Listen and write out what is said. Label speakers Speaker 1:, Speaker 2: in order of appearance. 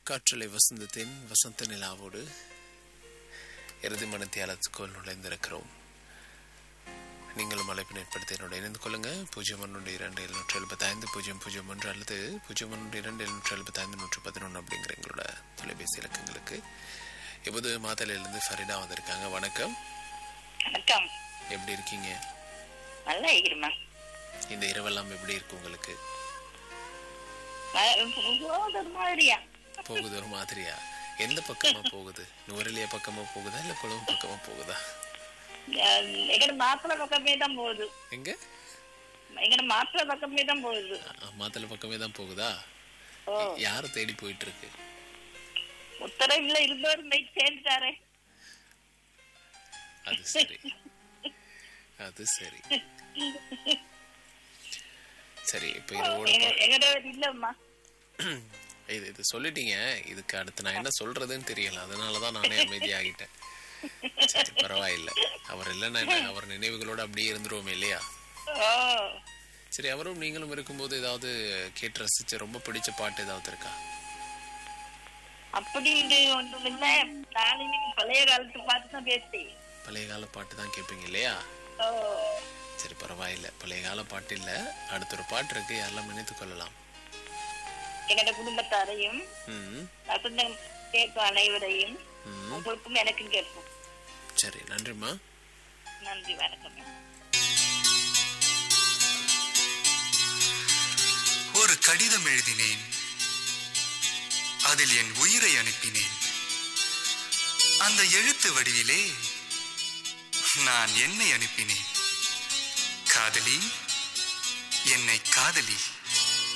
Speaker 1: காற்றலை வசந்தத்தின் வசந்த நிலாவோடு இறுதி மனத்தியாலத்துக்குள் நுழைந்திருக்கிறோம் நீங்களும் அழைப்பினை ஏற்படுத்தி என்னோட இணைந்து கொள்ளுங்க பூஜ்ஜியம் ஒன்று இரண்டு எழுநூற்றி எழுபத்தைந்து பூஜ்ஜியம் பூஜ்ஜியம் ஒன்று அல்லது பூஜ்ஜியம் ஒன்று இரண்டு எழுநூற்றி எழுபத்தைந்து நூற்றி பதினொன்று அப்படிங்கிற எங்களோட தொலைபேசி இலக்கங்களுக்கு இப்போது மாத்தலையிலேருந்து ஃபரிடா வந்திருக்காங்க வணக்கம்
Speaker 2: வணக்கம்
Speaker 1: எப்படி இருக்கீங்க
Speaker 2: நல்லா இருக்கிறமா
Speaker 1: இந்த இரவெல்லாம் எப்படி இருக்கு உங்களுக்கு
Speaker 2: ஒரு மாதிரியா
Speaker 1: போகுது ஒரு மாதிரியா எந்த பக்கமா போகுது நுவரெலியா பக்கமா போகுதா இல்ல குளம் பக்கமா போகுதா
Speaker 2: எங்கட மாப்பிள்ள பக்கமே தான் போகுது
Speaker 1: எங்க
Speaker 2: எங்கட மாப்பிள்ள பக்கமே தான் போகுது
Speaker 1: அ- மாத்தளை பக்கமே தான் போகுதா
Speaker 2: ஓ
Speaker 1: யாரை தேடி போயிட்டு இருக்கு
Speaker 2: உத்தரவுல இருந்தவர் நைட் சேர்ந்துட்டாரே
Speaker 1: அது சரி அது சரி சரி இப்ப இரவோட
Speaker 2: எங்க- எங்கட இல்லம்மா
Speaker 1: இது இது சொல்லிட்டீங்க இதுக்கு அடுத்து நான் என்ன சொல்றதுன்னு தெரியல அதனாலதான் நானே அமைதியாகிட்டேன் சரி பரவாயில்ல அவர் இல்லைன்னா என்ன அவர் நினைவுகளோட அப்படியே இருந்துருவோமே இல்லையா
Speaker 2: ஓ
Speaker 1: சரி அவரும் நீங்களும் இருக்கும்போது ஏதாவது கேட்டு ரசிச்ச ரொம்ப பிடிச்ச பாட்டு ஏதாவது இருக்கா
Speaker 2: அப்படி ஒன்றும் இல்ல நாளைக்கு பழைய காலத்து பார்த்து தான் பேசி
Speaker 1: பழைய கால பாட்டு தான் கேட்பீங்க இல்லையா
Speaker 2: ஓ
Speaker 1: சரி பரவாயில்ல பழைய கால பாட்டு இல்ல அடுத்த ஒரு பாட்டு இருக்கு யாரெல்லாம் நினைத்துக் கொள்ளலாம்
Speaker 2: எங்கட குடும்பத்தாரையும்
Speaker 1: ம்
Speaker 2: வசந்தம் கேட்கும் அனைவரையும்
Speaker 1: ம்
Speaker 2: உங்களுக்கும் எனக்கும் கேட்போம்
Speaker 1: சரி நன்றிம்மா
Speaker 2: நன்றி வணக்கம்
Speaker 3: ஒரு கடிதம் எழுதினேன் அதில் என் உயிரை அனுப்பினேன் அந்த எழுத்து வடிவிலே நான் என்னை அனுப்பினேன் காதலி என்னை காதலி